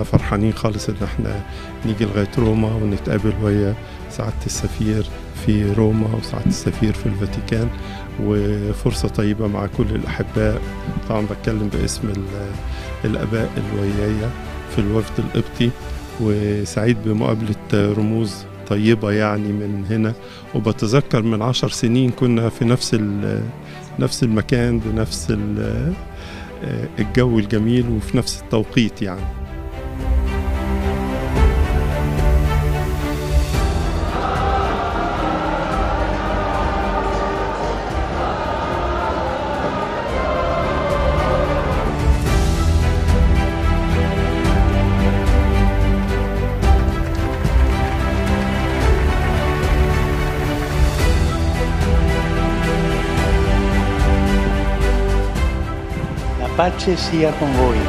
فرحانين خالص ان احنا نيجي لغايه روما ونتقابل ويا سعاده السفير في روما وسعاده السفير في الفاتيكان وفرصه طيبه مع كل الاحباء طبعا بتكلم باسم الاباء اللي ويايا في الوفد القبطي وسعيد بمقابله رموز طيبة يعني من هنا وبتذكر من عشر سنين كنا في نفس نفس المكان بنفس الجو الجميل وفي نفس التوقيت يعني pace sia con voi.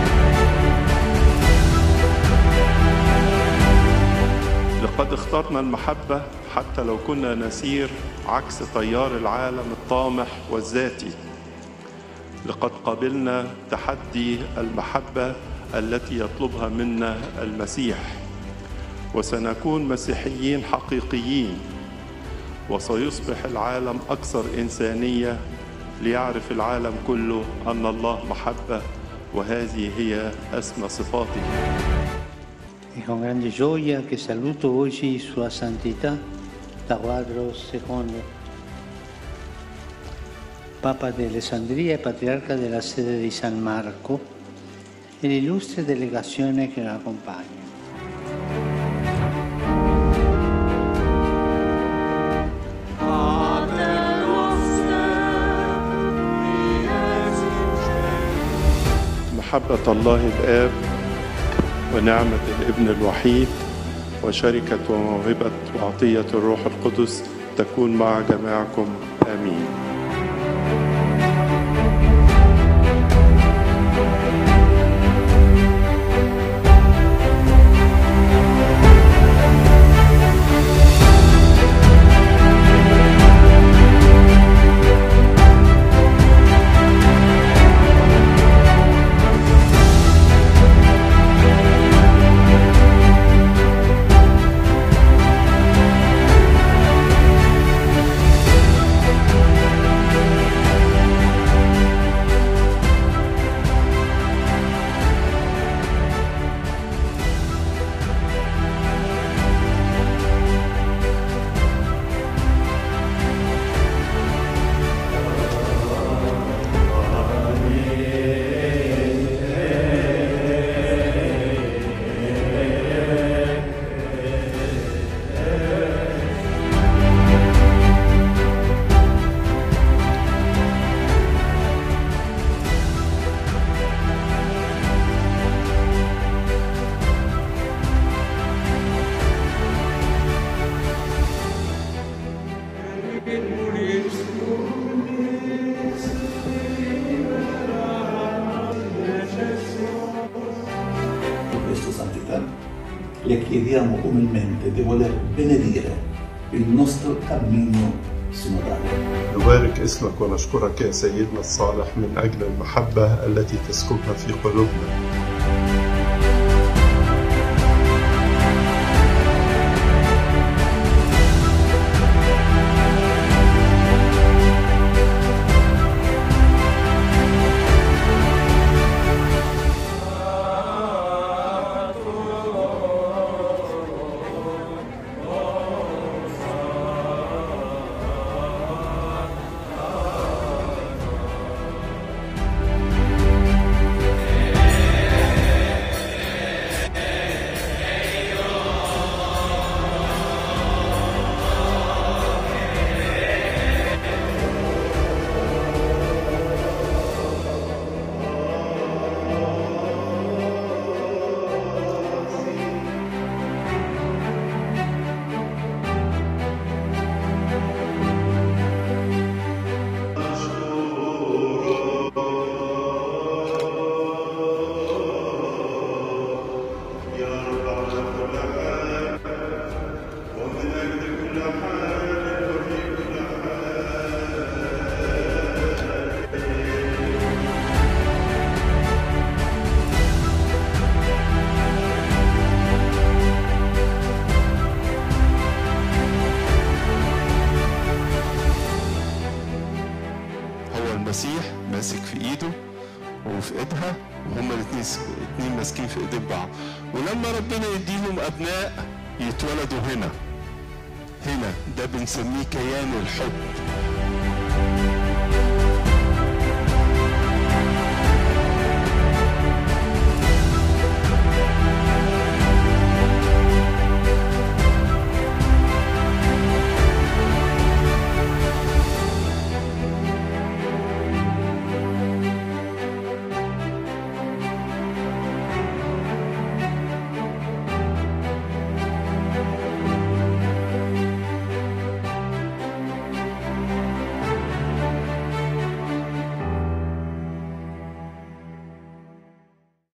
لقد اخترنا المحبة حتى لو كنا نسير عكس تيار العالم الطامح والذاتي. لقد قبلنا تحدي المحبة التي يطلبها منا المسيح. وسنكون مسيحيين حقيقيين وسيصبح العالم أكثر إنسانية ليعرف العالم كله أن الله محبة وهذه هي أسمى صفاته È con grande gioia che saluto oggi Sua Santità Tawadro II, Papa di Alessandria e Patriarca della sede di San Marco e l'illustre delegazione che lo accompagna. محبة الله الآب ونعمة الابن الوحيد وشركة وموهبة وعطية الروح القدس تكون مع جميعكم آمين Questo Santità, le chiediamo umilmente di voler benedire il nostro cammino sinodale. نبارك اسمك ونشكرك يا سيدنا الصالح من أجل المحبة التي تسكبها في قلوبنا وفي ايدها وهما الاثنين اتنين ماسكين في ايدين بعض ولما ربنا يديهم ابناء يتولدوا هنا هنا ده بنسميه كيان الحب